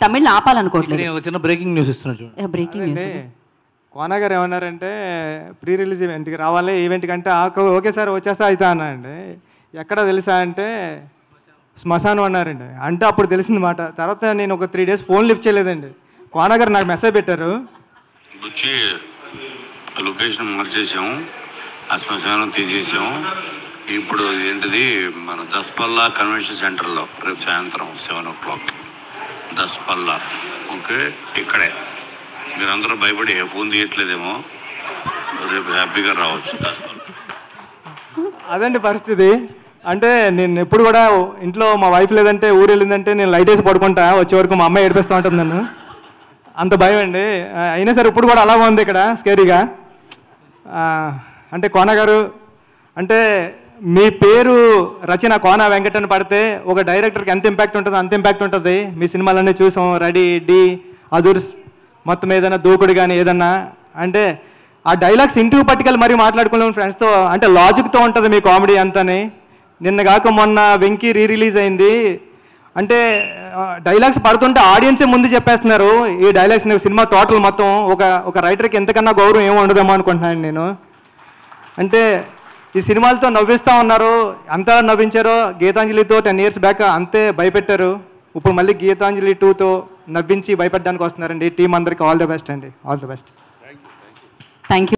తమిళ్ ఆపాలనుకోవట్లేదు నేను ఒక చిన్న బ్రేకింగ్ న్యూస్ ఇస్తున్నా చూడండి బ్రేకింగ్ న్యూస్ అండి కోన గారు ఏమన్నారంటే ప్రీ రిలీజ్ ఈవెంట్కి రావాలి ఈవెంట్ కంటే "ఆ, ఓకే సార్ వచ్చేస్తా అవుతా అన్నారండి ఎక్కడ తెలుసా అంటే శ్మశానం అన్నారండి అంటే అప్పుడు తెలిసింది మాట తర్వాత నేను ఒక త్రీ డేస్ ఫోన్ లిఫ్ట్ చేయలేదండి కోన గారు నాకు మెసేజ్ పెట్టారు వచ్చి లొకేషన్ మార్చేసాము ఆ శ్మశానం తీసేసాము ఇప్పుడు ఏంటిది మన దస్పల్లా కన్వెన్షన్ సెంటర్లో రేపు సాయంత్రం seven o'clock Daspalla okay ఇక్కడే మీరందరూ భయపడి ఫోన్ తీయట్లేదేమో రేపు హ్యాపీగా రావచ్చు దస్పల్లా అదండి పరిస్థితి అంటే నేను ఎప్పుడు కూడా ఇంట్లో మా వైఫ్ లేదంటే ఊరు వెళ్ళిందంటే నేను లైట్ వేసి పడుకుంటా వచ్చే వరకు మా అమ్మాయి ఏడిపిస్తూ ఉంటుంది నన్ను అంత భయం అండి ఆ, అయినా సరే ఇప్పుడు కూడా అలాగే ఉంది ఇక్కడ స్కేరీగా ఆ, అంటే కోన గారు అంటే మీ పేరు రచన కోన వెంకట్ అని పడితే ఒక డైరెక్టర్కి ఎంత ఇంపాక్ట్ ఉంటుందో అంత ఇంపాక్ట్ ఉంటుంది మీ సినిమాలన్నీ చూసాం రెడీ డి అదుర్స్ మొత్తం ఏదైనా దూకుడు కానీ ఏదన్నా అంటే ఆ డైలాగ్స్ ఇంటికి పట్టుకెళ్ళి మరీ మాట్లాడుకున్నాం ఫ్రెండ్స్తో అంటే లాజిక్తో ఉంటుంది మీ కామెడీ అంతని నిన్న కాక మొన్న వెంకీ రీ రిలీజ్ అయింది అంటే డైలాగ్స్ పడుతుంటే ఆడియన్సే ముందు చెప్పేస్తున్నారు ఈ డైలాగ్స్ సినిమా టోటల్ మొత్తం ఒక ఒక రైటర్కి ఎంతకన్నా గౌరవం ఏమో ఉండదేమో అనుకుంటున్నాను నేను అంటే ఈ సినిమాలతో నవ్విస్తూ ఉన్నారు అంతా నవ్వించారో గీతాంజలితో టెన్ ఇయర్స్ బ్యాక్ అంతే భయపెట్టారు ఇప్పుడు మళ్ళీ గీతాంజలి టూతో నవ్వించి భయపెట్టడానికి వస్తున్నారండి టీం అందరికి ఆల్ ద బెస్ట్ అండి all the best thank you